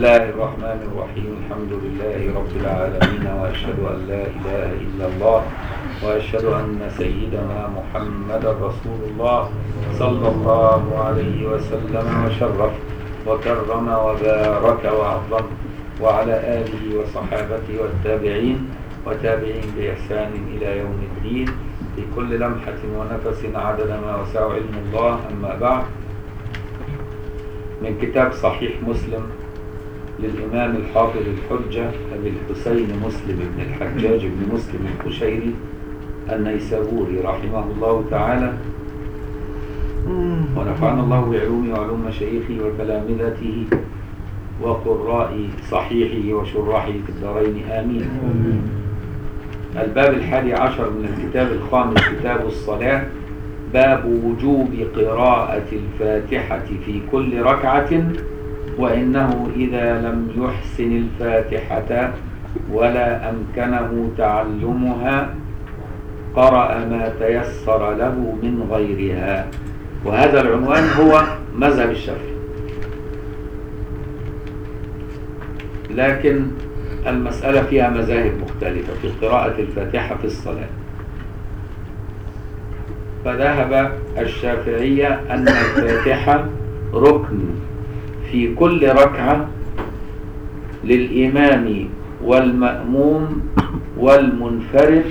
الله الرحمن الرحيم الحمد لله رب العالمين وأشهد أن لا إله إلا الله وأشهد أن سيدنا محمد رسول الله صلى الله عليه وسلم وشرف وكرم وبارك وعظم وعلى آله وصحابته والتابعين وتابعين بإحسان إلى يوم الدين في كل لمحة ونفس عدد ما وسع علم الله أما بعد من كتاب صحيح مسلم للإمام الحافظ الحجة أبي الحسين مسلم بن الحجاج بن مسلم القشيري النيسابوري رحمه الله تعالى ونفعنا الله بعلومه وعلوم مشايخه وتلامذته وقراء صحيحه وشراحه في الدارين آمين الباب الحادي عشر من الكتاب الخامس كتاب الصلاة باب وجوب قراءة الفاتحة في كل ركعة وإنه إذا لم يحسن الفاتحة ولا أمكنه تعلمها قرأ ما تيسر له من غيرها وهذا العنوان هو مذهب الشافعي لكن المسألة فيها مذاهب مختلفة في قراءة الفاتحة في الصلاة فذهب الشافعية أن الفاتحة ركن في كل ركعة للإمام والمأموم والمنفرد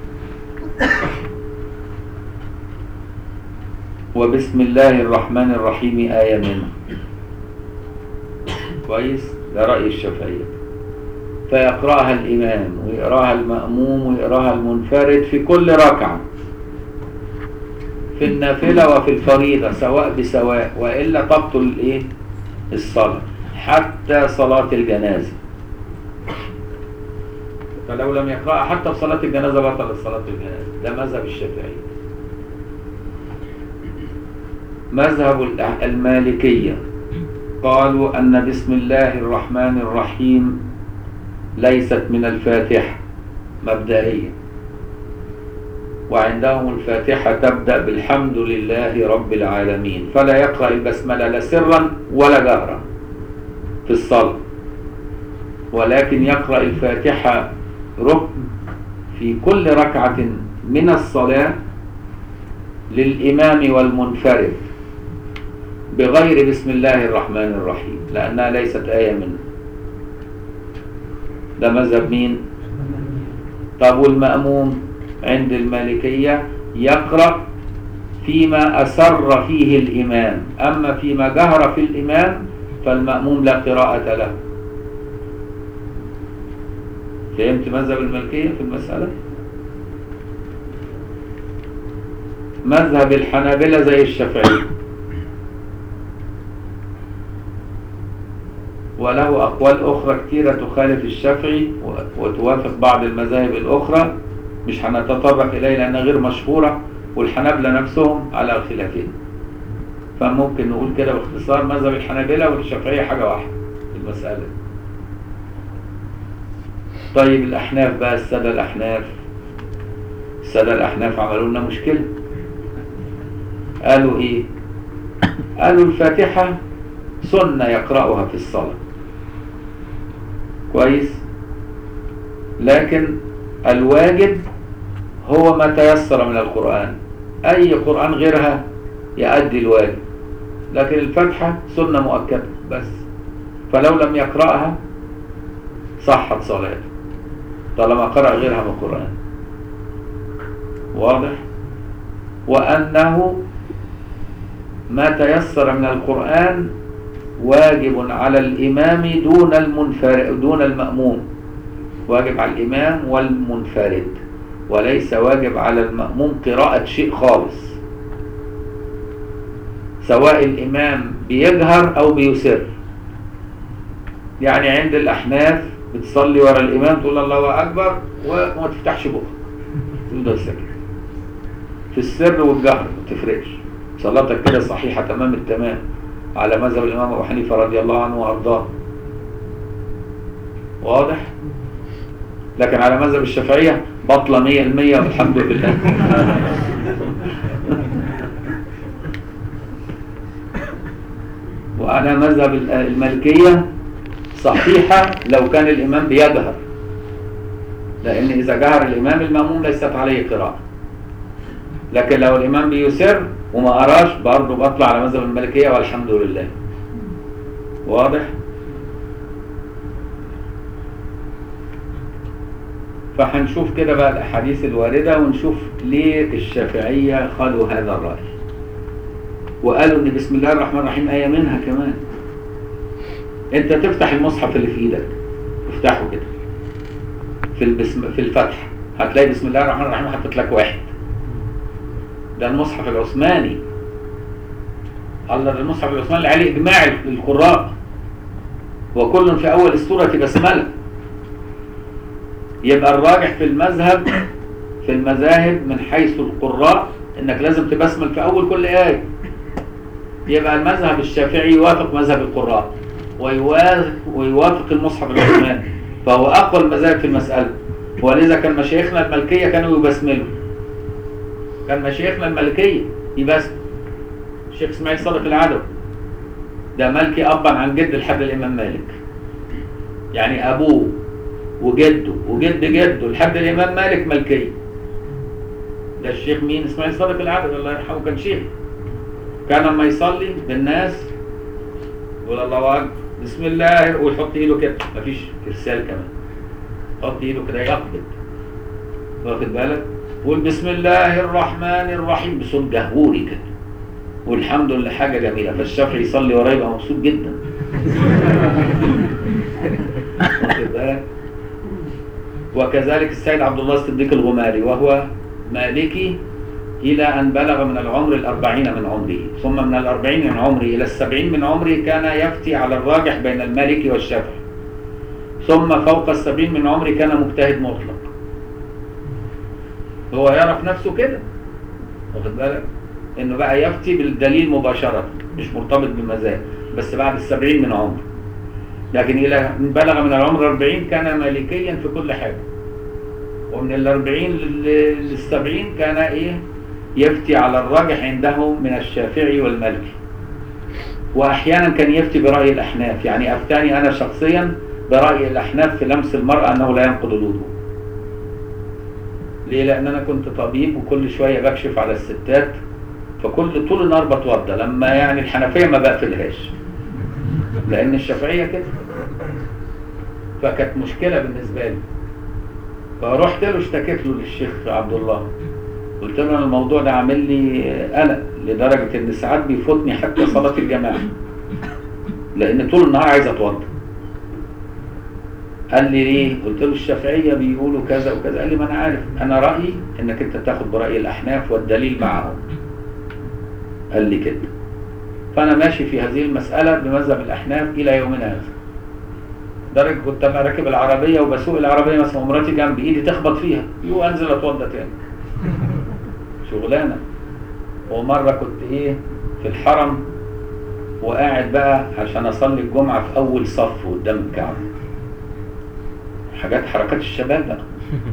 وبسم الله الرحمن الرحيم آية منه كويس ده رأي الشافعية فيقرأها الإمام ويقرأها المأموم ويقرأها المنفرد في كل ركعة في النافلة وفي الفريضة سواء بسواء وإلا تبطل الإيه؟ الصلاة حتى صلاة الجنازة فلو لم يقرأ حتى في صلاة الجنازة بطل صلاة الجنازة ده مذهب الشافعي مذهب المالكية قالوا أن بسم الله الرحمن الرحيم ليست من الفاتحة مبدئيا وعندهم الفاتحة تبدأ بالحمد لله رب العالمين فلا يقرأ البسملة لا سرا ولا جهرا في الصلاة ولكن يقرأ الفاتحة ركن في كل ركعة من الصلاة للإمام والمنفرد بغير بسم الله الرحمن الرحيم لأنها ليست آية منه ده مذهب مين طب والمأموم عند المالكية يقرأ فيما أسر فيه الإمام أما فيما جهر في الإمام فالمأموم لا قراءة له فهمت مذهب المالكية في المسألة مذهب الحنابلة زي الشافعية وله أقوال أخرى كثيرة تخالف الشافعي وتوافق بعض المذاهب الأخرى مش هنتطرق إليه لأنها غير مشهورة والحنابلة نفسهم على خلافين فممكن نقول كده باختصار مذهب الحنابلة والشافعية حاجة واحدة في المسألة طيب الأحناف بقى السادة الأحناف السادة الأحناف عملوا لنا مشكلة قالوا إيه قالوا الفاتحة سنة يقرأها في الصلاة كويس لكن الواجب هو ما تيسر من القرآن أي قرآن غيرها يؤدي الواجب لكن الفاتحة سنة مؤكدة بس فلو لم يقرأها صحت صلاته طالما قرأ غيرها من القرآن واضح وأنه ما تيسر من القرآن واجب على الإمام دون المنفرد دون المأموم واجب على الإمام والمنفرد وليس واجب على المأموم قراءة شيء خالص سواء الإمام بيجهر أو بيسر يعني عند الأحناف بتصلي ورا الإمام تقول الله أكبر وما تفتحش بقك تفضل ساكت في السر والجهر ما تفرقش صلاتك كده صحيحة تمام التمام على مذهب الإمام أبو حنيفة رضي الله عنه وأرضاه واضح لكن على مذهب الشافعية بطلة مية المية والحمد لله وعلى مذهب المالكية صحيحة لو كان الإمام بيجهر لأن إذا جهر الإمام المأموم ليست عليه قراءة لكن لو الإمام بيسر وما قراش برضه بطلع على مذهب المالكية والحمد لله واضح؟ فهنشوف كده بقى الأحاديث الواردة ونشوف ليه الشافعية خلوا هذا الرأي وقالوا إن بسم الله الرحمن الرحيم آية منها كمان أنت تفتح المصحف اللي في إيدك افتحه كده في البسم في الفتح هتلاقي بسم الله الرحمن الرحيم حطيت لك واحد ده المصحف العثماني الله ده المصحف العثماني اللي عليه إجماع القراء وكل في أول السورة بسملة يبقى الراجح في المذهب في المذاهب من حيث القراء انك لازم تبسمل في اول كل ايه يبقى المذهب الشافعي يوافق مذهب القراء ويوافق, ويوافق المصحف العثماني فهو اقوى المذاهب في المساله ولذا كان مشايخنا الملكيه كانوا يبسملوا كان مشايخنا الملكيه يبسم الشيخ اسماعيل صادق العدوي ده ملكي ابا عن جد لحد الامام مالك يعني ابوه وجده وجد جده لحد الامام مالك ملكيه ده الشيخ مين اسماعيل صادق العدد الله يرحمه كان شيخ كان لما يصلي بالناس يقول الله اكبر بسم الله ويحط ايده كده مفيش ارسال كمان يحط ايده كده يقبض واخد بالك يقول بسم الله الرحمن الرحيم بصوت جهوري كده والحمد لله حاجه جميله فالشافعي يصلي وراه يبقى مبسوط جدا واخد بالك وكذلك السيد عبد الله الصديق الغماري وهو مالكي إلى أن بلغ من العمر الأربعين من عمره ثم من الأربعين من عمره إلى السبعين من عمره كان يفتي على الراجح بين المالكي والشافعي ثم فوق السبعين من عمره كان مجتهد مطلق هو يعرف نفسه كده واخد بالك انه بقى يفتي بالدليل مباشرة مش مرتبط بالمذاهب بس بعد السبعين من عمره لكن إلى أن بلغ من العمر الأربعين كان مالكيا في كل حاجة ومن الأربعين للسبعين كان إيه يفتي على الراجح عندهم من الشافعي والمالكي وأحيانا كان يفتي برأي الأحناف يعني أفتاني أنا شخصيا برأي الأحناف في لمس المرأة أنه لا ينقض الوضوء ليه؟ لأن أنا كنت طبيب وكل شوية بكشف على الستات فكل طول النهار بتوضى لما يعني الحنفية ما بقفلهاش لان الشافعيه كده فكانت مشكله بالنسبه لي فرحت له اشتكيت له للشيخ عبد الله قلت له الموضوع ده عامل لي قلق لدرجه ان ساعات بيفوتني حتى صلاه الجماعه لان طول النهار عايز اتوضى قال لي ليه؟ قلت له الشافعيه بيقولوا كذا وكذا قال لي ما انا عارف انا رايي انك انت تاخد براي الاحناف والدليل معهم قال لي كده فأنا ماشي في هذه المسألة بمذهب الأحناف إلى يومنا هذا درجة كنت أنا راكب العربية وبسوق العربية مثلا ومراتي جنب إيدي تخبط فيها يو أنزل أتوضى تاني شغلانة ومرة كنت إيه في الحرم وقاعد بقى عشان أصلي الجمعة في أول صف قدام الكعبة حاجات حركات الشباب بقى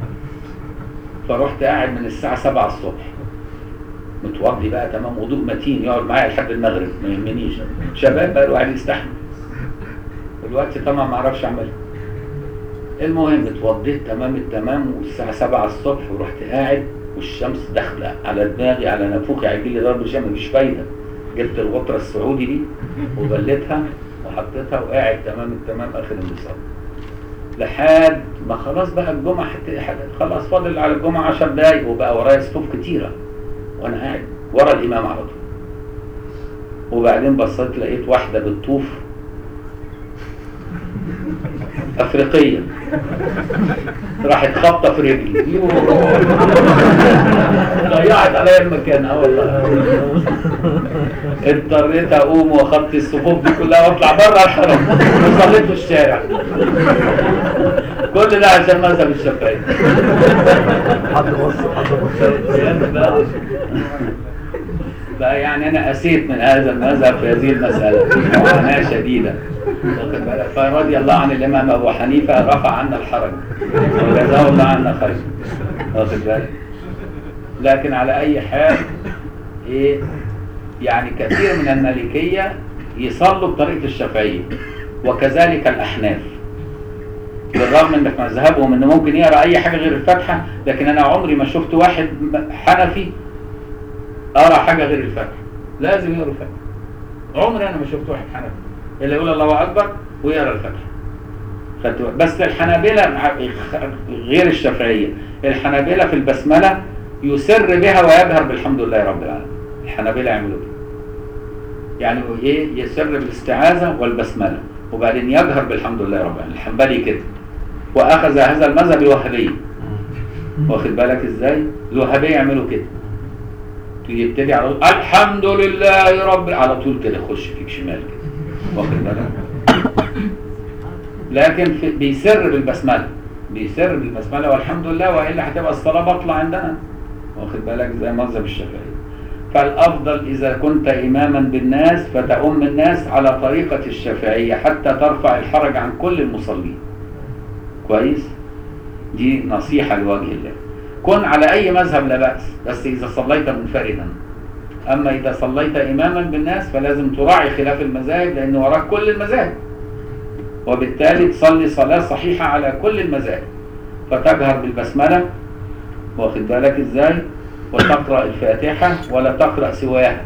فرحت قاعد من الساعة 7 الصبح متوضي بقى تمام وضوء متين يقعد معايا لحد المغرب ما يهمنيش شباب بقى الواحد يستحمل دلوقتي طبعا ما اعرفش اعملها المهم اتوضيت تمام التمام والساعة 7 الصبح ورحت قاعد والشمس داخلة على دماغي على نافوخي هيجي لي ضرب شمس مفيش فايدة جبت الغطرة السعودي دي وبلتها وحطيتها وقاعد تمام التمام اخر انبساط لحد ما خلاص بقى الجمعة خلاص فاضل على الجمعة 10 دقايق وبقى ورايا صفوف كتيرة وانا قاعد ورا الامام على طول وبعدين بصيت لقيت واحده بتطوف افريقيه راحت خبطه في رجلي ضيعت عليا المكان اه والله اضطريت اقوم واخدت الصفوف دي كلها واطلع بره الحرم وصليت في الشارع كل ده عشان مذهب الشافعي حد بص حد بص بقى يعني انا اسيت من هذا المذهب في هذه المساله معاناه شديده واخد بالك فرضي الله عن الامام ابو حنيفه رفع عنا الحرج وجزاه الله عنا خير واخد بالك لكن على اي حال ايه يعني كثير من المالكيه يصلوا بطريقه الشافعيه وكذلك الأحناف بالرغم ان في مذهبهم انه ممكن يقرا اي حاجه غير الفاتحه لكن انا عمري ما شفت واحد حنفي قرا حاجه غير الفاتحه لازم يقرا الفاتحه عمري انا ما شفت واحد حنفي اللي يقول الله اكبر ويقرا الفاتحه خدت بالك؟ بس الحنابلة مع- غير الشافعية الحنابلة في البسملة يسر بها ويجهر بالحمد لله رب العالمين الحنابلة يعملوا كده يعني ايه يسر بالاستعاذة والبسملة وبعدين يجهر بالحمد لله رب العالمين الحنبلي كده واخذ هذا المذهب الوهابية واخد بالك ازاي الوهابية يعملوا كده يبتدي على طول الحمد لله رب على طول كده يخش فيك شمال كده واخد بالك لكن في بيسر بالبسمله بيسر بالبسمله والحمد لله والا هتبقى الصلاه باطله عندنا واخد بالك زي مذهب الشافعي فالافضل اذا كنت اماما بالناس فتؤم الناس على طريقه الشافعيه حتى ترفع الحرج عن كل المصلين كويس دي نصيحه لوجه الله كن على اي مذهب لا باس بس اذا صليت منفردا اما اذا صليت اماما بالناس فلازم تراعي خلاف المذاهب لان وراك كل المذاهب وبالتالي تصلي صلاة صحيحة على كل المذاهب فتجهر بالبسملة واخد بالك ازاي وتقرأ الفاتحة ولا تقرأ سواها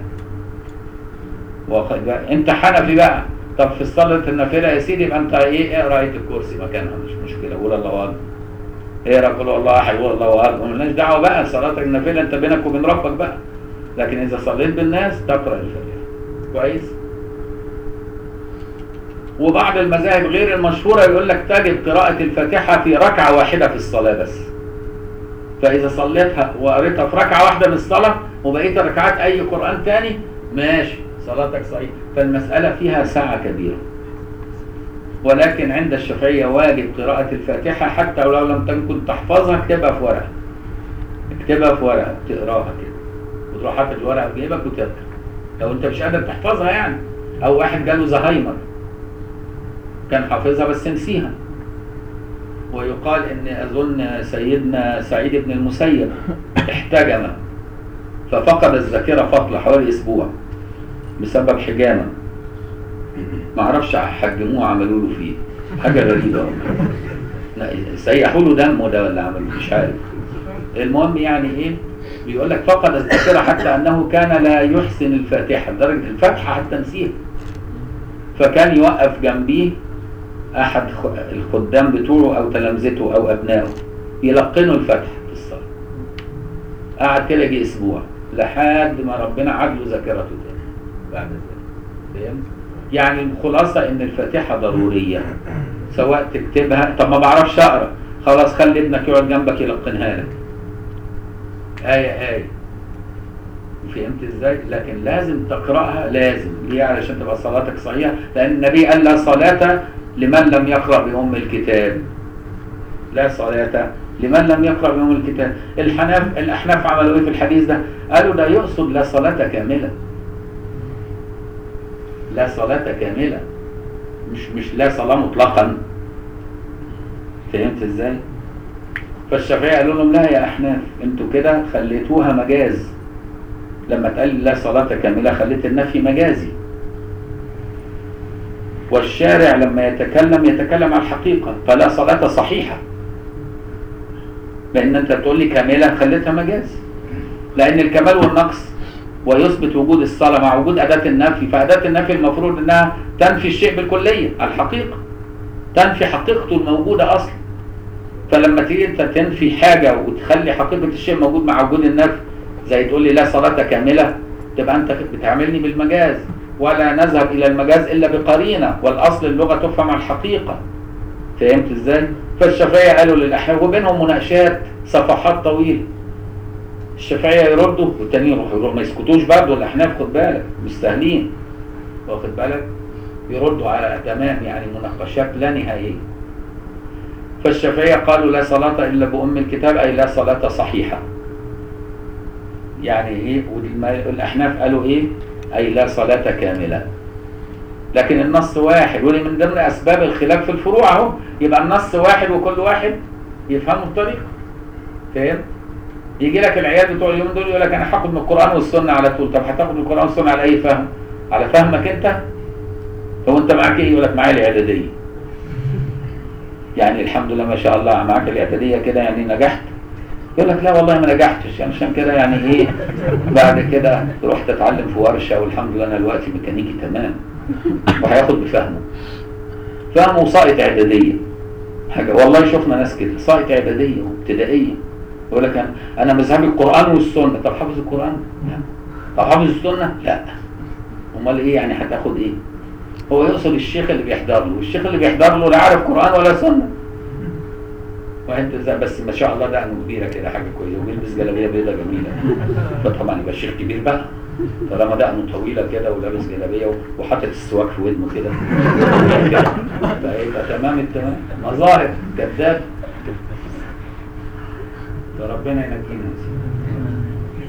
واخد بالك انت حنفي بقى طب في الصلاة النافلة يا سيدي يبقى انت ايه اقرا آية الكرسي مكانها مش مشكلة قول الله اكبر اقرا قول الله احد قول الله اكبر مالناش دعوة بقى صلاة النافلة انت بينك وبين ربك بقى لكن اذا صليت بالناس تقرأ الفاتحة كويس وبعض المذاهب غير المشهورة يقول لك تجب قراءة الفاتحة في ركعة واحدة في الصلاة بس فإذا صليتها وقريتها في ركعة واحدة من الصلاة وبقيت ركعات أي قرآن تاني ماشي صلاتك صحيحة فالمسألة فيها ساعة كبيرة ولكن عند الشافعية واجب قراءة الفاتحة حتى ولو لم تكن تحفظها اكتبها في ورقة اكتبها في ورقة تقراها كده وتروح حاطط الورقة في جيبك وترجع لو انت مش قادر تحفظها يعني او واحد جاله زهايمر كان حافظها بس نسيها ويقال ان اظن سيدنا سعيد بن المسيب احتجم ففقد الذاكره فتره حوالي اسبوع بسبب حجامه ما اعرفش حجموه عملوا له فيه حاجه غريبه والله لا، سيحوا له دمه ده ولا عملوا مش عارف المهم يعني ايه بيقول لك فقد الذاكره حتى انه كان لا يحسن الفاتحه لدرجه الفاتحه حتى نسيها فكان يوقف جنبيه احد خ- الخدام بتوعه او تلامذته او ابنائه يلقنوا الفتح في الصلاه قعد كده يجي اسبوع لحد ما ربنا عاد له ذاكرته تاني بعد ذلك فهمت يعني الخلاصه ان الفاتحه ضروريه سواء تكتبها طب ما بعرفش اقرا خلاص خلي ابنك يقعد جنبك يلقنها لك ايه ايه فهمت ازاي؟ لكن لازم تقراها لازم ليه؟ علشان تبقى صلاتك صحيحه لان النبي قال لا صلاه لمن لم يقرا بام الكتاب. لا صلاه لمن لم يقرا بام الكتاب. الحناف الاحناف عملوا ايه في الحديث ده؟ قالوا ده يقصد لا صلاه كامله. لا صلاه كامله. مش مش لا صلاه مطلقا. فهمت ازاي؟ فالشافعيه قالوا لهم لا يا احناف انتوا كده خليتوها مجاز. لما تقال لا صلاة كاملة خليت النفي مجازي والشارع لما يتكلم يتكلم عن الحقيقة فلا صلاة صحيحة لأن أنت تقول لي كاملة خليتها مجاز لأن الكمال والنقص ويثبت وجود الصلاة مع وجود أداة النفي فأداة النفي المفروض أنها تنفي الشيء بالكلية الحقيقة تنفي حقيقته الموجودة أصلا فلما تيجي أنت تنفي حاجة وتخلي حقيقة الشيء موجود مع وجود النفي زي تقول لي لا صلاة كاملة تبقى أنت بتعاملني بالمجاز ولا نذهب إلى المجاز إلا بقرينة والأصل اللغة تفهم على الحقيقة فهمت إزاي؟ فالشافعية قالوا للأحناف وبينهم مناقشات صفحات طويلة الشافعية يردوا والتانيين يروحوا يروحوا ما يسكتوش برضه الأحناف خد بالك مش سهلين واخد بالك؟ يردوا على تمام يعني مناقشات لا نهائية فالشافعية قالوا لا صلاة إلا بأم الكتاب أي لا صلاة صحيحة يعني ايه والاحناف قالوا ايه اي لا صلاة كاملة لكن النص واحد ودي من ضمن اسباب الخلاف في الفروع اهو يبقى النص واحد وكل واحد يفهمه بطريقه فاهم يجي لك العيال بتوع اليوم دول يقول لك انا هاخد من القران والسنه على طول طب هتاخد من القران والسنه على اي فهم على فهمك انت هو انت معاك ايه يقول لك معايا الاعداديه يعني الحمد لله ما شاء الله معاك الاعداديه كده يعني نجحت يقول لك لا والله ما نجحتش يعني عشان كده يعني ايه بعد كده رحت اتعلم في ورشه والحمد لله انا دلوقتي ميكانيكي تمام وهياخد بفهمه فهمه وساقط اعداديه حاجه والله شفنا ناس كده ساقط اعداديه وابتدائيه يقول لك انا انا مذهبي القران والسنه طب حافظ القران؟ لا طب حافظ السنه؟ لا امال ايه يعني هتاخد ايه؟ هو يقصد الشيخ اللي بيحضر له والشيخ اللي بيحضر له لا عارف قران ولا سنه وانت زي بس ما شاء الله دقنه كبيره كده حاجه كويسه وبيلبس جلابيه بيضاء جميله فطبعا يبقى الشيخ كبير بقى طالما دقنه طويله كده ولابس جلابيه وحاطط السواك في ودنه كده فيبقى تمام التمام مظاهر كذاب فربنا ينجينا يا سيدي.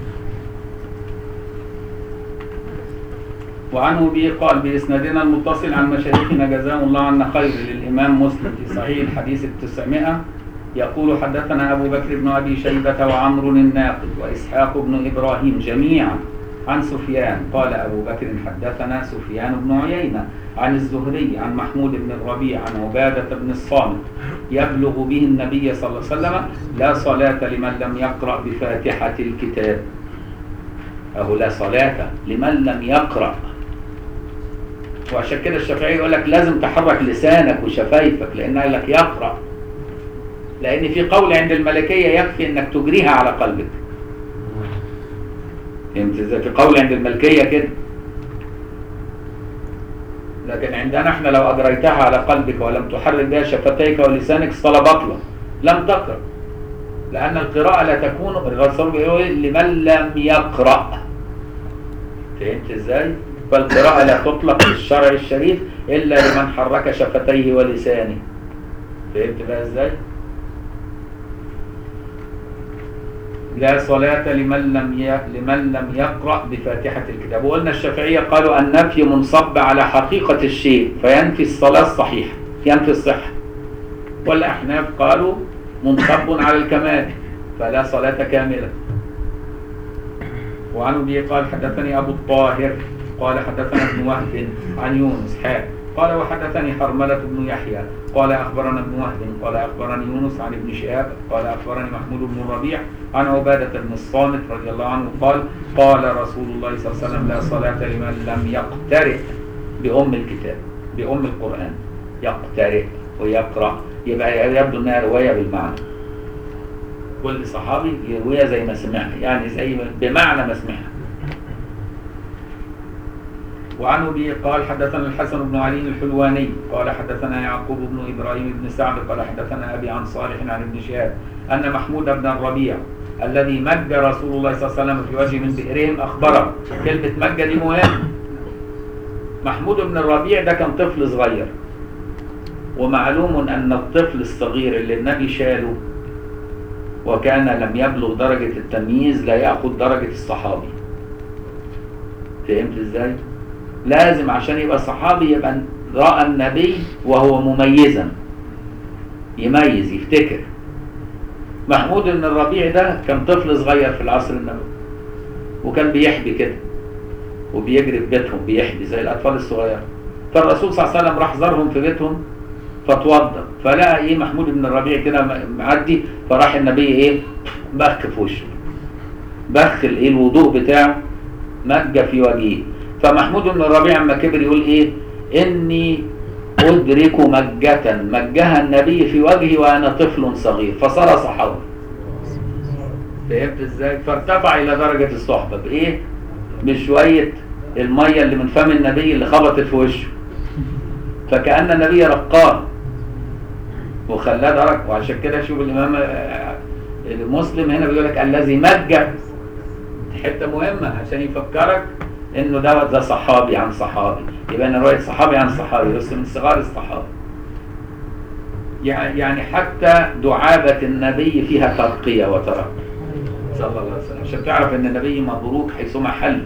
وعنه به قال بإسنادنا المتصل عن مشايخنا جزاهم الله عنا خير للإمام مسلم في صحيح الحديث التسعمائة يقول حدثنا أبو بكر بن أبي شيبة وعمر الناقد وإسحاق بن إبراهيم جميعا عن سفيان قال أبو بكر حدثنا سفيان بن عيينة عن الزهري عن محمود بن الربيع عن عبادة بن الصامت يبلغ به النبي صلى الله عليه وسلم لا صلاة لمن لم يقرأ بفاتحة الكتاب أهو لا صلاة لمن لم يقرأ وعشان كده الشافعي يقول لك لازم تحرك لسانك وشفايفك لأن قال لك يقرأ لأن في قول عند الملكية يكفي إنك تجريها على قلبك فهمت ازاي؟ في قول عند الملكية كده لكن عندنا احنا لو أجريتها على قلبك ولم تحرك بها شفتيك ولسانك الصلاة باطلة لم تقرأ لأن القراءة لا تكون الرسول بيقول لمن لم يقرأ فهمت ازاي؟ فالقراءة لا تطلق في الشرع الشريف إلا لمن حرك شفتيه ولسانه فهمت بقى ازاي؟ لا صلاة لمن لم ي... لمن لم يقرأ بفاتحة الكتاب وقلنا الشافعية قالوا النفي منصب على حقيقة الشيء فينفي الصلاة الصحيحة ينفي الصحة والأحناف قالوا منصب على الكمال فلا صلاة كاملة وعن أبي قال حدثني أبو الطاهر قال حدثنا ابن وهب عن يونس حاء قال وحدثني حرملة بن يحيى قال أخبرنا ابن وهب قال أخبرني يونس عن ابن شهاب قال أخبرني محمود بن الربيع عن عبادة بن الصامت رضي الله عنه قال قال رسول الله صلى الله عليه وسلم لا صلاة لمن لم يقترئ بأم الكتاب بأم القرآن يقترئ ويقرأ يبقى يبدو أنها رواية بالمعنى كل صحابي يرويها زي ما سمعها يعني زي ما بمعنى ما سمعها وعن ابي قال حدثنا الحسن بن علي الحلواني قال حدثنا يعقوب بن ابراهيم بن سعد قال حدثنا ابي عن صالح عن ابن شهاب ان محمود بن الربيع الذي مج رسول الله صلى الله عليه وسلم في وجه من بئرهم اخبره كلمه مج دي مهمه محمود بن الربيع ده كان طفل صغير ومعلوم ان الطفل الصغير اللي النبي شاله وكان لم يبلغ درجة التمييز لا يأخذ درجة الصحابي فهمت ازاي؟ لازم عشان يبقى صحابي يبقى رأى النبي وهو مميزا يميز يفتكر محمود بن الربيع ده كان طفل صغير في العصر النبوي وكان بيحبي كده وبيجري في بيتهم بيحبي زي الأطفال الصغيرة فالرسول صلى الله عليه وسلم راح زارهم في بيتهم فتوضى فلقى ايه محمود بن الربيع كده معدي فراح النبي ايه بخ في وشه بخ الايه الوضوء بتاعه مج في وجهه فمحمود بن الربيع اما كبر يقول ايه اني ادرك مجة مجها النبي في وجهي وانا طفل صغير فصار صحابي فهمت ازاي فارتفع الى درجة الصحبة بايه بشوية المية اللي من فم النبي اللي خبطت في وشه فكأن النبي رقاه وخلاه درك وعشان كده شوف الإمام المسلم هنا بيقول لك الذي مج حتة مهمة عشان يفكرك انه دوت ده صحابي عن صحابي يبقى انا رواية صحابي عن صحابي بس من صغار الصحابة يعني حتى دعابة النبي فيها ترقية وترقي صلى الله عليه وسلم عشان تعرف ان النبي مبروك حيثما حل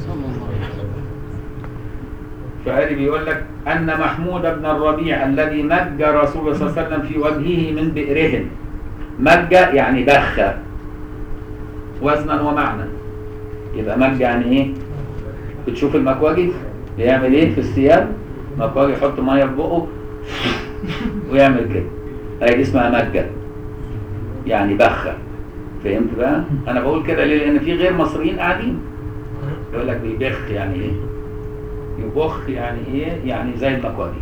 فهذه بيقول لك أن محمود بن الربيع الذي مج رسول الله صلى الله عليه وسلم في وجهه من بئرهم مج يعني بخ وزنا ومعنى يبقى مج يعني ايه بتشوف المكواجي بيعمل ايه في الثياب مكواجي يحط ميه في بقه ويعمل كده هي دي اسمها مجة يعني بخة فهمت بقى؟ انا بقول كده ليه؟ لان في غير مصريين قاعدين يقول لك بيبخ يعني ايه؟ يبخ يعني ايه؟ يعني زي المكواجي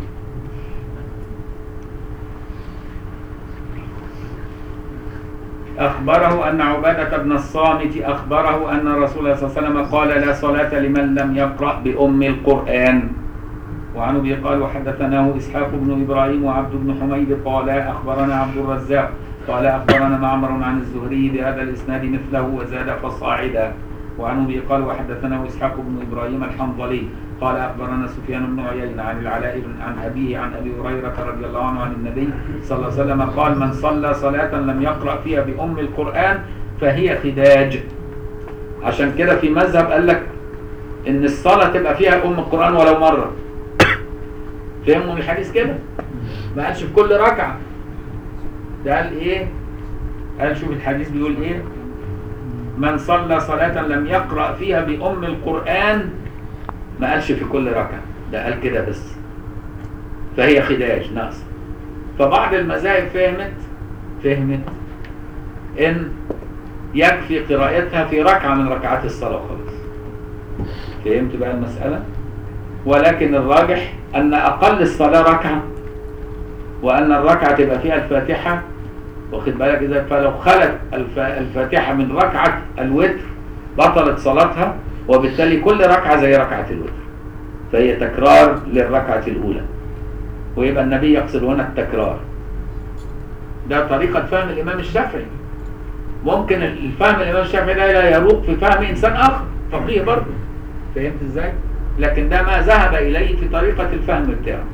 أخبره أن عبادة بن الصامت أخبره أن رسول الله صلى الله عليه وسلم قال لا صلاة لمن لم يقرأ بأم القرآن وعن أبي قال وحدثناه إسحاق بن إبراهيم وعبد بن حميد قال أخبرنا عبد الرزاق قال أخبرنا معمر عن الزهري بهذا الإسناد مثله وزاد فصاعدا وعن أبي قال وحدثناه إسحاق بن إبراهيم الحنظلي قال أخبرنا سفيان بن عيينة عن العلاء بن عن أبيه عن أبي هريرة رضي الله عنه عن النبي صلى الله عليه وسلم قال من صلى صلاة لم يقرأ فيها بأم القرآن فهي خداج عشان كده في مذهب قال لك إن الصلاة تبقى فيها أم القرآن ولو مرة فهموا الحديث كده ما قالش في كل ركعة ده قال إيه قال شوف الحديث بيقول إيه من صلى صلاة لم يقرأ فيها بأم القرآن ما قالش في كل ركعة ده قال كده بس فهي خداج ناقص فبعض المذاهب فهمت فهمت ان يكفي قراءتها في ركعة من ركعات الصلاة خلاص فهمت بقى المسألة ولكن الراجح ان اقل الصلاة ركعة وان الركعة تبقى فيها الفاتحة واخد بالك اذا فلو خلت الف- الفاتحة من ركعة الوتر بطلت صلاتها وبالتالي كل ركعة زي ركعة الوتر فهي تكرار للركعة الأولى ويبقى النبي يقصد هنا التكرار ده طريقة فهم الإمام الشافعي ممكن الفهم الإمام الشافعي ده لا يروق في فهم إنسان آخر فقيه برضه فهمت إزاي؟ لكن ده ما ذهب إليه في طريقة الفهم بتاعه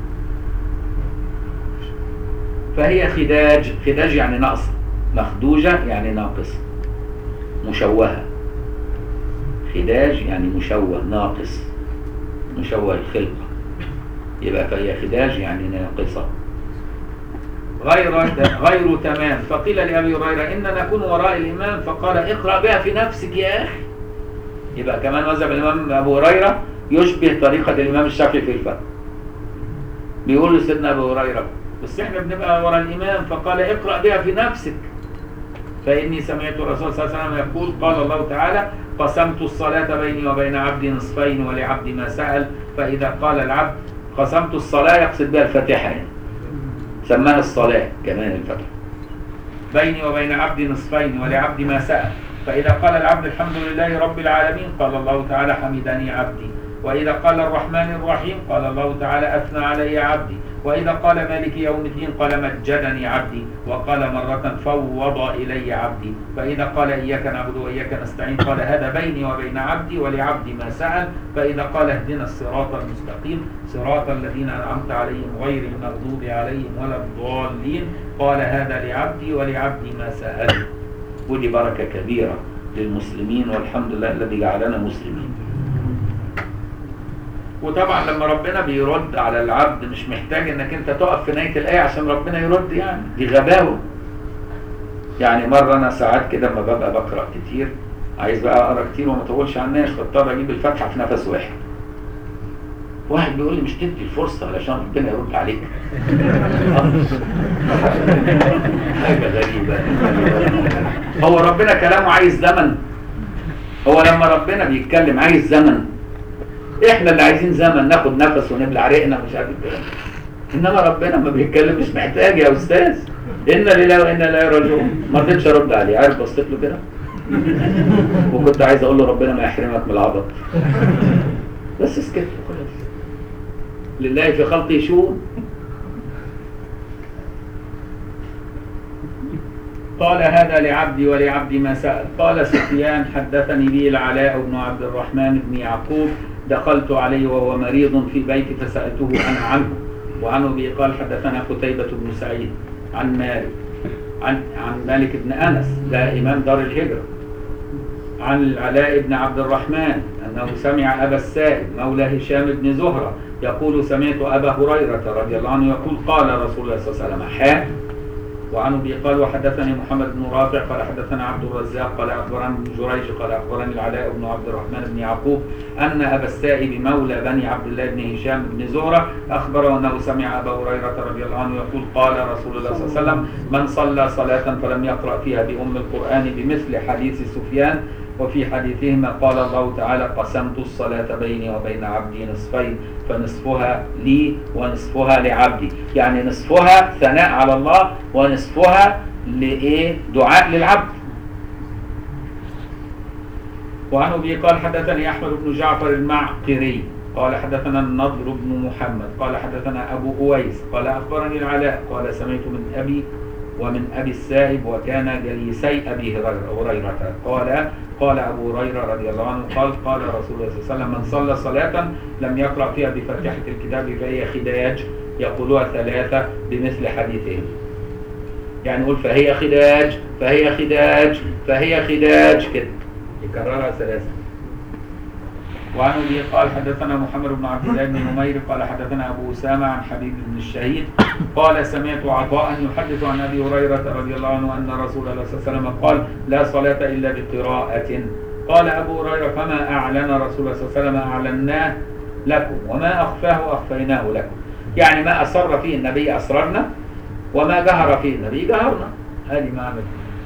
فهي خداج خداج يعني ناقصة مخدوجة يعني ناقصة مشوهة خداج يعني مشوه ناقص مشوه الخلقة يبقى فهي خداج يعني ناقصة غير غير تمام فقيل لأبي هريرة إن نكون وراء الإمام فقال اقرأ بها في نفسك يا أخي يبقى كمان مذهب الإمام أبو هريرة يشبه طريقة الإمام الشافعي في الفهم بيقول لسيدنا أبو هريرة بس احنا بنبقى وراء الإمام فقال اقرأ بها في نفسك فإني سمعت الرسول صلى الله عليه وسلم يقول قال الله تعالى قسمت الصلاة بيني وبين عبدي نصفين ولعبدي ما سأل فإذا قال العبد قسمت الصلاة يقصد بها الفاتحة يعني سماها الصلاة كمان الفتح بيني وبين عبدي نصفين ولعبدي ما سأل فإذا قال العبد الحمد لله رب العالمين قال الله تعالى حمدني عبدي وإذا قال الرحمن الرحيم قال الله تعالى أثنى علي عبدي وإذا قال مالك يوم الدين قال مجدني عبدي وقال مرة فوض إلي عبدي فإذا قال إياك نعبد وإياك نستعين قال هذا بيني وبين عبدي ولعبدي ما سأل فإذا قال اهدنا الصراط المستقيم صراط الذين أنعمت عليهم غير المغضوب عليهم ولا الضالين قال هذا لعبدي ولعبدي ما سأل ودي بركة كبيرة للمسلمين والحمد لله الذي جعلنا مسلمين وطبعا لما ربنا بيرد على العبد مش محتاج انك انت تقف في نهايه الايه عشان ربنا يرد يعني دي غباوه يعني مره انا ساعات كده لما ببقى بقرا كتير عايز بقى اقرا كتير وما اطولش على الناس فاضطر اجيب الفاتحه في نفس واحد واحد بيقول لي مش تدي الفرصه علشان ربنا يرد عليك حاجه غريبه هو ربنا كلامه عايز زمن هو لما ربنا بيتكلم عايز زمن احنا اللي عايزين زمن ناخد نفس ونبلع ريقنا مش عارف الكلام انما ربنا ما بيتكلم مش محتاج يا استاذ ان لله وانا لا راجعون ما رضيتش ارد عليه عارف بصيت له كده وكنت عايز اقول له ربنا ما يحرمك من العبط بس سكت خلاص لله في خلقه شؤون قال هذا لعبدي ولعبدي ما سأل قال سفيان حدثني به العلاء بن عبد الرحمن بن يعقوب دخلت عليه وهو مريض في بيتي فسألته أنا عنه وعن أبي قال حدثنا قتيبة بن سعيد عن مالك عن عن مالك بن أنس ده إمام دار الهجرة عن العلاء بن عبد الرحمن أنه سمع أبا السائب مولى هشام بن زهرة يقول سمعت أبا هريرة رضي الله عنه يقول قال رسول الله صلى الله عليه وسلم حاء وعن ابي قال وحدثني محمد بن رافع قال حدثنا عبد الرزاق قال اخبرني ابن جريج قال اخبرني العلاء بن عبد الرحمن بن يعقوب ان ابا السائب مولى بني عبد الله بن هشام بن زهره اخبره انه سمع ابا هريره رضي الله عنه يقول قال رسول الله صلى الله عليه وسلم من صلى صلاه فلم يقرا فيها بام القران بمثل حديث سفيان وفي حديثهما قال الله تعالى قسمت الصلاة بيني وبين عبدي نصفين فنصفها لي ونصفها لعبدي يعني نصفها ثناء على الله ونصفها لإيه دعاء للعبد وعن أبي قال حدثني أحمد بن جعفر المعقري قال حدثنا النضر بن محمد قال حدثنا أبو أويس قال أخبرني العلاء قال سمعت من أبي ومن أبي السائب وكان جليسي أبي هريرة قال قال أبو هريرة رضي الله عنه قال قال رسول الله صلى الله عليه وسلم من صلى صلاة لم يقرأ فيها بفاتحة الكتاب فهي خداج يقولها ثلاثة بمثل حديثهم يعني يقول فهي خداج فهي خداج فهي خداج كده يكررها ثلاثة وعن ابي قال حدثنا محمد بن عبد الله بن نمير قال حدثنا ابو اسامه عن حبيب بن الشهيد قال سمعت عطاء يحدث عن ابي هريره رضي الله عنه ان رسول الله صلى الله عليه وسلم قال لا صلاه الا بقراءه قال ابو هريره فما اعلن رسول الله صلى الله عليه وسلم اعلناه لكم وما اخفاه اخفيناه لكم يعني ما اسر فيه النبي اسررنا وما جهر فيه النبي جهرنا هذه معنى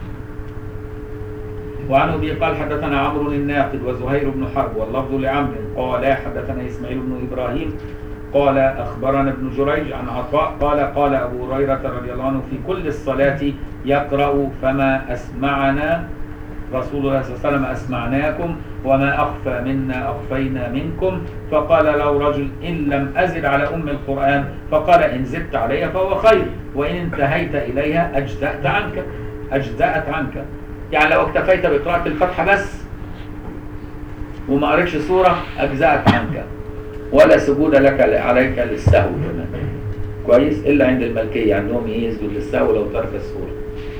وعن ابي قال حدثنا عمرو الناقد وزهير بن حرب واللفظ لعمرو قال حدثنا اسماعيل بن ابراهيم قال اخبرنا ابن جريج عن عطاء قال قال ابو هريره رضي الله عنه في كل الصلاه يقرا فما اسمعنا رسول الله صلى الله عليه وسلم اسمعناكم وما اخفى منا اخفينا منكم فقال له رجل ان لم ازد على ام القران فقال ان زدت عليها فهو خير وان انتهيت اليها اجزات عنك اجزات عنك يعني لو اكتفيت بقراءة الفاتحة بس وما قريتش سورة أجزأت عنك ولا سجود لك عليك للسهو كمان كويس إلا عند الملكية عندهم يسجد للسهو لو ترك السورة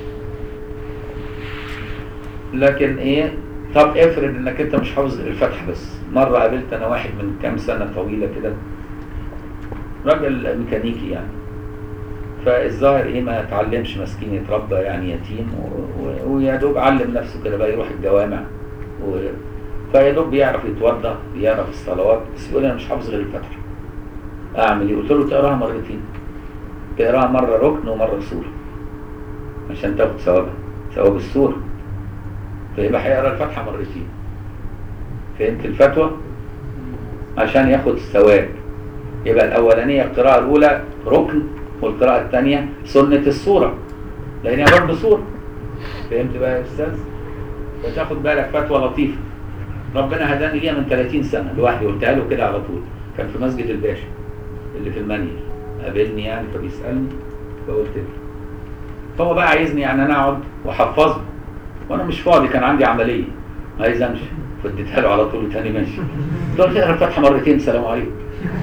لكن إيه طب افرض إنك أنت مش حافظ الفاتحة بس مرة قابلت أنا واحد من كام سنة طويلة كده راجل ميكانيكي يعني فالظاهر ايه ما اتعلمش مسكين يتربى يعني يتيم ويا دوب علم نفسه كده بقى يروح الجوامع و... فيا دوب بيعرف يتوضا بيعرف الصلوات بس يقول انا مش حافظ غير الفاتحه اعمل ايه؟ قلت له تقراها مرتين تقراها مره ركن ومره سوره عشان تاخد ثوابها ثواب السوره فيبقى هيقرا الفاتحه مرتين فهمت الفتوى؟ عشان ياخد الثواب يبقى الاولانيه القراءه الاولى ركن والقراءة الثانية سنة الصورة لأنها برضه صورة فهمت بقى يا أستاذ؟ فتاخد بالك فتوى لطيفة ربنا هداني ليها من 30 سنة لوحدي قلتها له كده على طول كان في مسجد الباشا اللي في المنيل قابلني يعني فبيسألني فقلت له فهو بقى عايزني يعني أنا أقعد وأحفظه وأنا مش فاضي كان عندي عملية عايز أمشي فاديتها له على طول تاني ماشي قلت له اقرا الفاتحة مرتين سلام عليكم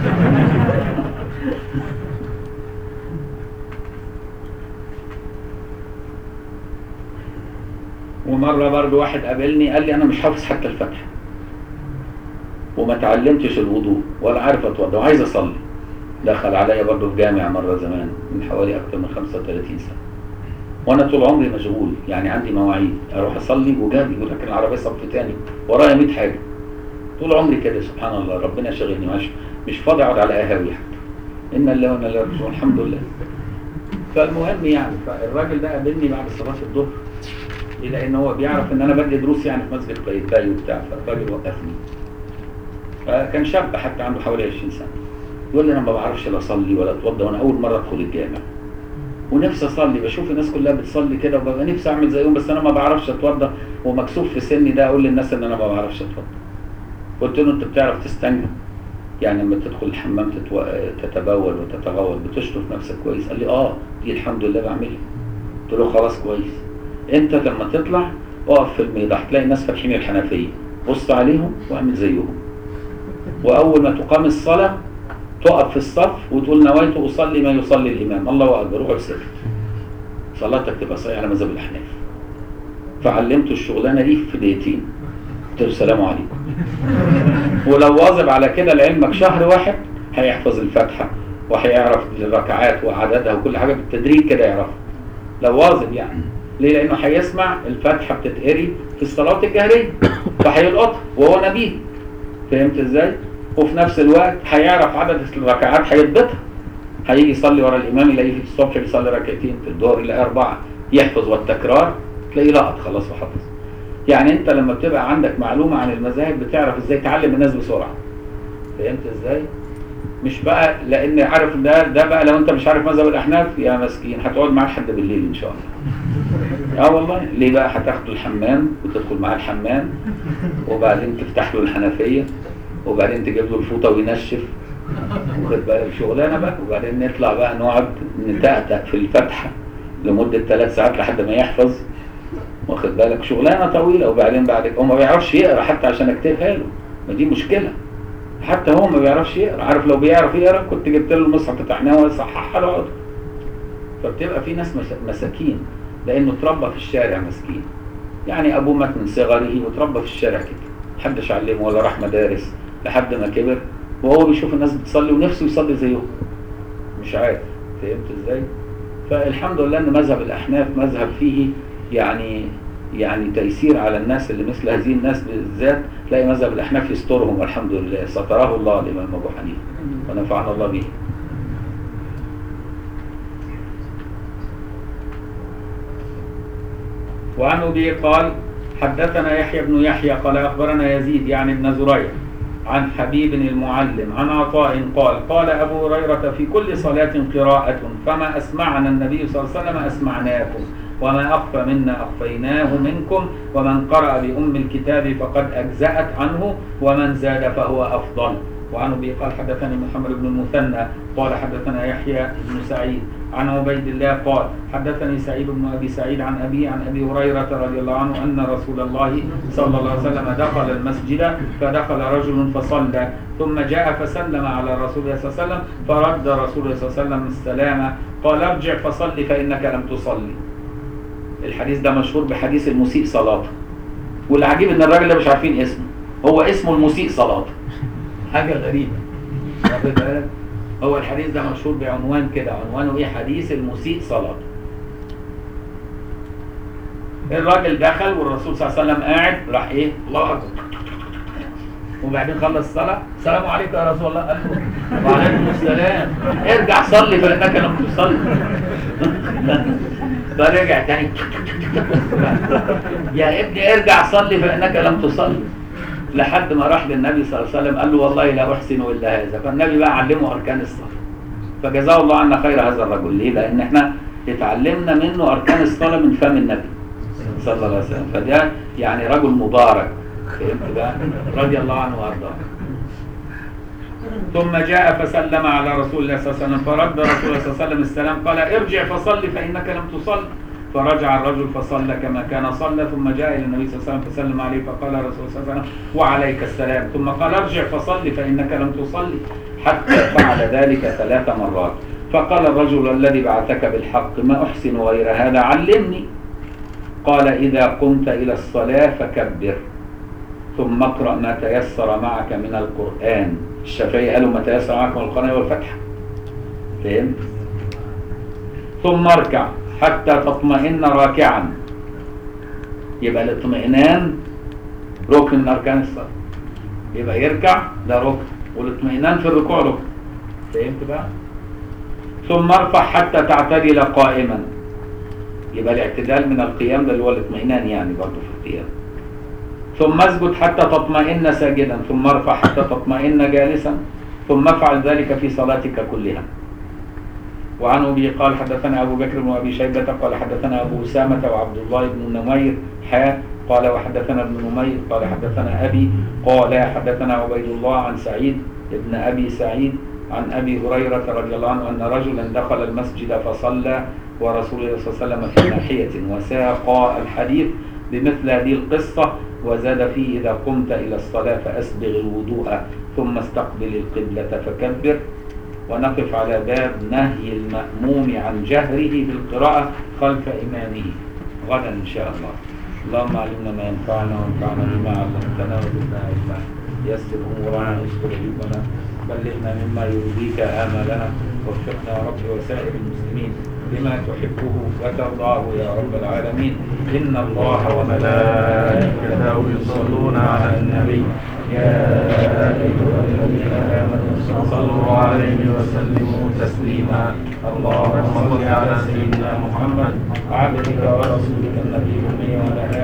ومرة برضه واحد قابلني قال لي أنا مش حافظ حتى الفاتحة وما تعلمتش الوضوء ولا عارف أتوضى وعايز أصلي دخل عليا برضه في جامع مرة زمان من حوالي أكثر من 35 سنة وأنا طول عمري مشغول يعني عندي مواعيد أروح أصلي وجابي ولكن العربية صف تاني ورايا 100 حاجة طول عمري كده سبحان الله ربنا شغلني مش مش فاضي أقعد على قهاوي حتى إن الله وإنا إليه راجعون الحمد لله فالمهم يعني فالراجل ده قابلني بعد صلاة الظهر الى ان هو بيعرف ان انا بدي دروس يعني في مسجد قايتباي وبتاع فالراجل وقفني فكان شاب حتى عنده حوالي 20 سنه يقول لي انا ما بعرفش لا اصلي ولا اتوضى وانا اول مره ادخل الجامع ونفسي اصلي بشوف الناس كلها بتصلي كده وببقى نفسي اعمل زيهم بس انا ما بعرفش اتوضى ومكسوف في سني ده اقول للناس ان انا ما بعرفش اتوضى قلت له انت بتعرف تستنجى يعني لما تدخل الحمام تتو... تتبول وتتغول بتشطف نفسك كويس قال لي اه دي الحمد لله بعملها قلت له خلاص كويس انت لما تطلع اقف في الميضة هتلاقي الناس فاتحين الحنفية بص عليهم واعمل زيهم واول ما تقام الصلاة تقف في الصف وتقول نويت اصلي ما يصلي الامام الله اكبر اقعد ساكت صلاتك تبقى صحيحة على مذهب الاحناف فعلمته الشغلانة دي في دقيقتين قلت له السلام عليكم ولو واظب على كده لعلمك شهر واحد هيحفظ الفاتحة وهيعرف الركعات وعددها وكل حاجة بالتدريج كده يعرفها لو واظب يعني ليه لانه هيسمع الفاتحه بتتقري في الصلاه الجهريه فهيلقطها وهو نبيه فهمت ازاي وفي نفس الوقت هيعرف عدد الركعات هيضبطها هيجي يصلي ورا الامام يلاقيه في الصبح بيصلي ركعتين في الظهر يلاقي اربعه يحفظ والتكرار تلاقيه لقط خلاص وحفظ يعني انت لما بتبقى عندك معلومه عن المذاهب بتعرف ازاي تعلم الناس بسرعه فهمت ازاي مش بقى لان عارف ده ده بقى لو انت مش عارف مذهب الاحناف يا مسكين هتقعد معاه لحد بالليل ان شاء الله اه والله ليه بقى هتاخده الحمام وتدخل معاه الحمام وبعدين تفتح له الحنفيه وبعدين تجيب له الفوطه وينشف واخد بالك شغلانه بقى وبعدين نطلع بقى نقعد نتأتأ في الفتحه لمده ثلاث ساعات لحد ما يحفظ واخد بالك شغلانه طويله وبعدين بعد هو ما بيعرفش يقرا حتى عشان اكتبها له ما دي مشكله حتى هو ما بيعرفش يقرا عارف لو بيعرف يقرا كنت جبت له المصحف بتاعنا ويصححها له عقده فبتبقى في ناس مس- مساكين لانه اتربى في الشارع مسكين يعني ابوه مات من صغره واتربى في الشارع كده محدش علمه ولا راح مدارس لحد ما كبر وهو بيشوف الناس بتصلي ونفسه يصلي زيهم مش عارف فهمت ازاي فالحمد لله ان مذهب الاحناف مذهب فيه يعني يعني تيسير على الناس اللي مثل هذه الناس بالذات تلاقي مذهب الاحناف يسترهم والحمد لله ستره الله الامام ابو حنيفه ونفعنا الله به وعن ابي قال حدثنا يحيى بن يحيى قال اخبرنا يزيد يعني ابن زريع عن حبيب المعلم عن عطاء قال قال ابو هريره في كل صلاه قراءه فما اسمعنا النبي صلى الله عليه وسلم اسمعناكم وما اخفى منا اخفيناه منكم ومن قرأ بأم الكتاب فقد أجزأت عنه ومن زاد فهو أفضل وعن ابي قال حدثني محمد بن المثنى قال حدثنا يحيى بن سعيد عن عبيد الله قال حدثني سعيد بن ابي سعيد عن ابي عن ابي هريره رضي الله عنه ان رسول الله صلى الله عليه وسلم دخل المسجد فدخل رجل فصلى ثم جاء فسلم على رسول الله صلى الله عليه وسلم فرد رسول الله صلى الله عليه وسلم السلام قال ارجع فصل فانك لم تصلي الحديث ده مشهور بحديث المسيء صلاته والعجيب ان الراجل ده مش عارفين اسمه هو اسمه المسيء صلاته حاجه غريبه واخد بالك هو الحديث ده مشهور بعنوان كده عنوانه ايه حديث المسيء صلاته الراجل دخل والرسول صلى الله عليه وسلم قاعد راح ايه الله اكبر وبعدين خلص الصلاه السلام عليكم يا رسول الله قال له وعليكم السلام ارجع صلي فانك لم تصلي فرجع تاني يا ابني ارجع صلي فانك لم تصلي لحد ما راح للنبي صلى الله عليه وسلم قال له والله لا احسن الا هذا فالنبي بقى علمه اركان الصلاه فجزاه الله عنا خير هذا الرجل ليه؟ لان احنا اتعلمنا منه اركان الصلاه من فم النبي صلى الله عليه وسلم فده يعني رجل مبارك فهمت بقى؟ رضي الله عنه وارضاه ثم جاء فسلم على رسول الله صلى الله عليه وسلم فرد رسول الله صلى الله عليه وسلم السلام قال ارجع فصل فانك لم تصل فرجع الرجل فصلى كما كان صلى ثم جاء الى النبي صلى الله عليه وسلم فسلم عليه فقال الرسول صلى الله عليه وسلم وعليك السلام ثم قال ارجع فصل فانك لم تصلي حتى فعل ذلك ثلاث مرات فقال الرجل الذي بعثك بالحق ما احسن غير هذا علمني قال اذا قمت الى الصلاه فكبر ثم اقرا ما تيسر معك من القران الشافعي قالوا ما تيسر معك من القران والفتحه فهمت ثم اركع حتى تطمئن راكعا يبقى الاطمئنان ركن من اركان الصلاه يبقى يركع ده ركن والاطمئنان في الركوع ركن فهمت بقى ثم ارفع حتى تعتدل قائما يبقى الاعتدال من القيام ده اللي هو الاطمئنان يعني برضه في القيام ثم اسجد حتى تطمئن ساجدا ثم ارفع حتى تطمئن جالسا ثم افعل ذلك في صلاتك كلها وعن ابي قال حدثنا ابو بكر بن ابي شيبه قال حدثنا ابو اسامه وعبد الله بن نمير حا قال وحدثنا ابن نمير قال حدثنا ابي قال حدثنا عبيد الله عن سعيد ابن ابي سعيد عن ابي هريره رضي الله عنه ان رجلا دخل المسجد فصلى ورسول الله صلى الله عليه وسلم في ناحيه وساق الحديث بمثل هذه القصه وزاد فيه اذا قمت الى الصلاه فاسبغ الوضوء ثم استقبل القبله فكبر ونقف على باب نهي المأموم عن جهره بالقراءة خلف إمامه غدا إن شاء الله اللهم علمنا ما ينفعنا وانفعنا بما علمتنا وزدنا علما يسر أمورنا واستر عيوبنا بلغنا مما يرضيك آمالنا وفقنا يا رب وسائر المسلمين بما تحبه وترضاه يا رب العالمين إن الله وملائكته يصلون على النبي يا أيها الذين آمنوا صلوا عليه وسلموا تسليما اللهم صل على سيدنا محمد عبدك ورسولك النبي الأمي وعلى